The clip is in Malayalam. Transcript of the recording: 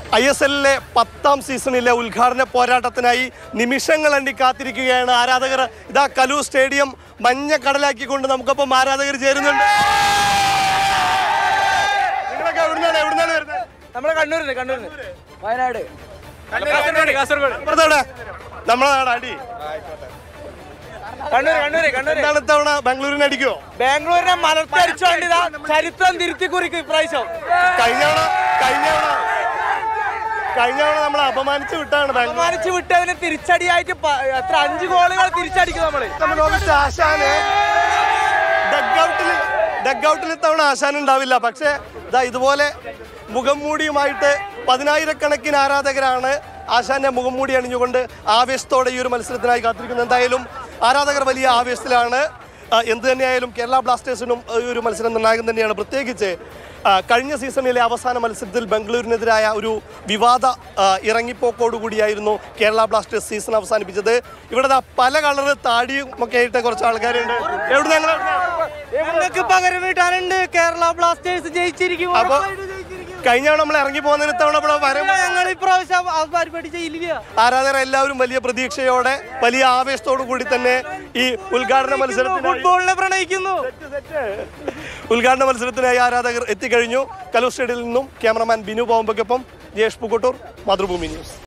ഐ എസ് എല്ലിലെ പത്താം സീസണിലെ ഉദ്ഘാടന പോരാട്ടത്തിനായി നിമിഷങ്ങൾ എണ്ണി കാത്തിരിക്കുകയാണ് ആരാധകർ ഇതാ കലു സ്റ്റേഡിയം മഞ്ഞ കടലാക്കിക്കൊണ്ട് നമുക്കൊപ്പം ആരാധകർ ചേരുന്നുണ്ട് നിങ്ങളൊക്കെ എവിടുന്നാണ് എവിടുന്നാണ് വരുന്നത് നമ്മളെ കണ്ണൂരിന് കണ്ണൂരിന് വയനാട് കാസർഗോഡ് കാസർഗോഡ് ഇപ്പുറത്തെവിടെ? നമ്മളെ നാട് അടി കണ്ണൂർ കണ്ണൂര് കണ്ണൂര് എന്താണ് ഇത്തവണ ബാംഗ്ലൂരിന് അടിക്കുമോ ബാംഗ്ലൂരിനെ മലർത്തടിച്ചുകൊണ്ട് ഇതാ ചരിത്രം തിരുത്തി കുറിക്കും ഇപ്രാവശ്യം കഴിഞ്ഞ തവണ കഴിഞ്ഞ തവണ കഴിഞ്ഞ തവണ നമ്മളെ അപമാനിച്ച് വിട്ടാണ് ബാംഗ്ലൂർ അപമാനിച്ച് വിട്ടതിന് തിരിച്ചടിയായിട്ട് പ- എത്ര അഞ്ച് ഗോളുകൾ തിരിച്ചടിക്കും നമ്മള് നമ്മൾ നോക്കിച്ച് ആശാന് ഡഗ്ഔട്ടിൽ ഡഗ്ഔട്ടിൽ ഇത്തവണ ആശാൻ ഉണ്ടാവില്ല പക്ഷേ ഇതാ ഇതുപോലെ മുഖം മൂടിയുമായിട്ട് പതിനായിരക്കണക്കിന് ആരാധകരാണ് ആശാന്റെ മുഖം മൂടി അണിഞ്ഞുകൊണ്ട് ആവേശത്തോടെ ഈ ഒരു മത്സരത്തിനായി കാത്തിരിക്കുന്നത് എന്തായാലും ആരാധകർ വലിയ ആവേശത്തിലാണ് ആ, എന്ത് തന്നെയായാലും കേരള ബ്ലാസ്റ്റേഴ്സിനും ഈ ഒരു മത്സരം നിർണായകം തന്നെയാണ് പ്രത്യേകിച്ച് ആ, കഴിഞ്ഞ സീസണിലെ അവസാന മത്സരത്തിൽ ബംഗളൂരിനെതിരായ ഒരു വിവാദ ആ, ഇറങ്ങിപ്പോക്കോടുകൂടിയായിരുന്നു കേരള ബ്ലാസ്റ്റേഴ്സ് സീസൺ അവസാനിപ്പിച്ചത് ഇവിടെ ദാ പല കളറ് താടിയും ഒക്കെ ആയിട്ട് കുറച്ച് ആൾക്കാരുണ്ട് എവിടെ ഞങ്ങൾ ഞങ്ങൾക്ക് പകരം വീട്ടാനുണ്ട് കേരള ബ്ലാസ്റ്റേഴ്സ് ജയിച്ചിരിക്കും അപ്പൊ കഴിഞ്ഞ തവണ നമ്മൾ ഇറങ്ങി പോകുന്നതിന് തവണ ഇവിടെ വരും ഞങ്ങൾ ഇപ്രാവശ്യം ആ പരിപാടി ചെയ്യില്ല ആരാധകർ എല്ലാവരും വലിയ പ്രതീക്ഷയോടെ വലിയ ആവേശത്തോടു കൂടി തന്നെ ഈ ഉദ്ഘാടന മത്സരത്തിന് ഫുട്ബോളിനെ പ്രണയിക്കുന്നു ഉദ്ഘാടന മത്സരത്തിനായി ആരാധകർ എത്തിക്കഴിഞ്ഞു കലൂർ സ്റ്റേഡിയത്തിൽ നിന്നും ക്യാമറമാൻ ബിനു ബോംബയ്ക്കൊപ്പം ജയേഷ് പുക്കോട്ടൂർ മാതൃഭൂമി ന്യൂസ്